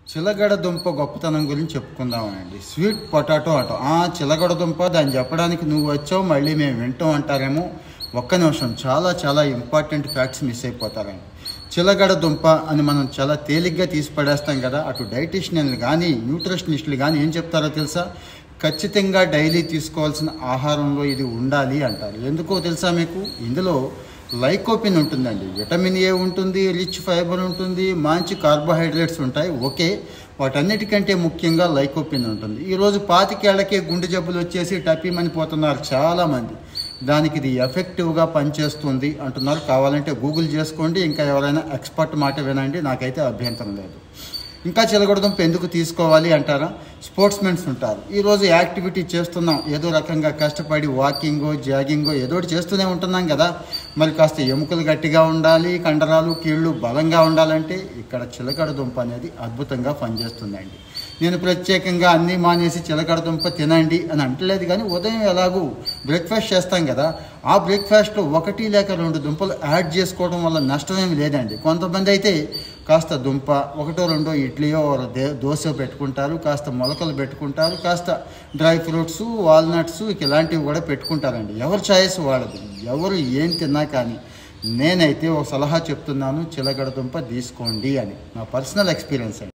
చిలగడ దుంప గొప్పతనం గురించి చెప్పుకుందామండి స్వీట్ పొటాటో అంటాం ఆ చిలగడ దుంప దాన్ని చెప్పడానికి నువ్వు వచ్చావు మళ్ళీ మేము వింటాం అంటారేమో ఒక్క నిమిషం చాలా చాలా ఇంపార్టెంట్ ఫ్యాక్ట్స్ మిస్ అయిపోతారండి చిలగడ దుంప అని మనం చాలా తేలిగ్గా తీసి పడేస్తాం కదా అటు డైటిషియన్లు కానీ న్యూట్రిషనిస్టులు కానీ ఏం చెప్తారో తెలుసా ఖచ్చితంగా డైలీ తీసుకోవాల్సిన ఆహారంలో ఇది ఉండాలి అంటారు ఎందుకో తెలుసా మీకు ఇందులో లైకోపిన్ ఉంటుందండి విటమిన్ ఏ ఉంటుంది రిచ్ ఫైబర్ ఉంటుంది మంచి కార్బోహైడ్రేట్స్ ఉంటాయి ఓకే వాటన్నిటికంటే ముఖ్యంగా లైకోపిన్ ఉంటుంది ఈరోజు పాతికేళ్లకే గుండె జబ్బులు వచ్చేసి టపీమని పోతున్నారు చాలామంది దానికి ఇది ఎఫెక్టివ్గా పనిచేస్తుంది అంటున్నారు కావాలంటే గూగుల్ చేసుకోండి ఇంకా ఎవరైనా ఎక్స్పర్ట్ మాట వినండి నాకైతే అభ్యంతరం లేదు ఇంకా చిలగొడదుంప ఎందుకు తీసుకోవాలి అంటారా స్పోర్ట్స్ మెన్స్ ఉంటారు ఈరోజు యాక్టివిటీ చేస్తున్నాం ఏదో రకంగా కష్టపడి వాకింగో జాగింగో ఏదో ఒకటి చేస్తూనే ఉంటున్నాం కదా మరి కాస్త ఎముకలు గట్టిగా ఉండాలి కండరాలు కీళ్ళు బలంగా ఉండాలంటే ఇక్కడ చిలకడ దుంప అనేది అద్భుతంగా పనిచేస్తుందండి నేను ప్రత్యేకంగా అన్నీ మానేసి చిలకడ దుంప తినండి అని అంటలేదు కానీ ఉదయం ఎలాగూ బ్రేక్ఫాస్ట్ చేస్తాం కదా ఆ బ్రేక్ఫాస్ట్లో ఒకటి లేక రెండు దుంపలు యాడ్ చేసుకోవడం వల్ల నష్టమేమి లేదండి కొంతమంది అయితే కాస్త దుంప ఒకటో రెండో ఇడ్లీయో దే- దోశ పెట్టుకుంటారు కాస్త మొలకలు పెట్టుకుంటారు కాస్త డ్రై ఫ్రూట్స్ వాల్నట్స్ ఇలాంటివి కూడా పెట్టుకుంటారండి ఎవరి చాయిస్ వాళ్ళది ఎవరు ఏం తిన్నా కానీ నేనైతే ఒక సలహా చెప్తున్నాను చిలగడ దుంప తీసుకోండి అని నా పర్సనల్ ఎక్స్పీరియన్స్ అండి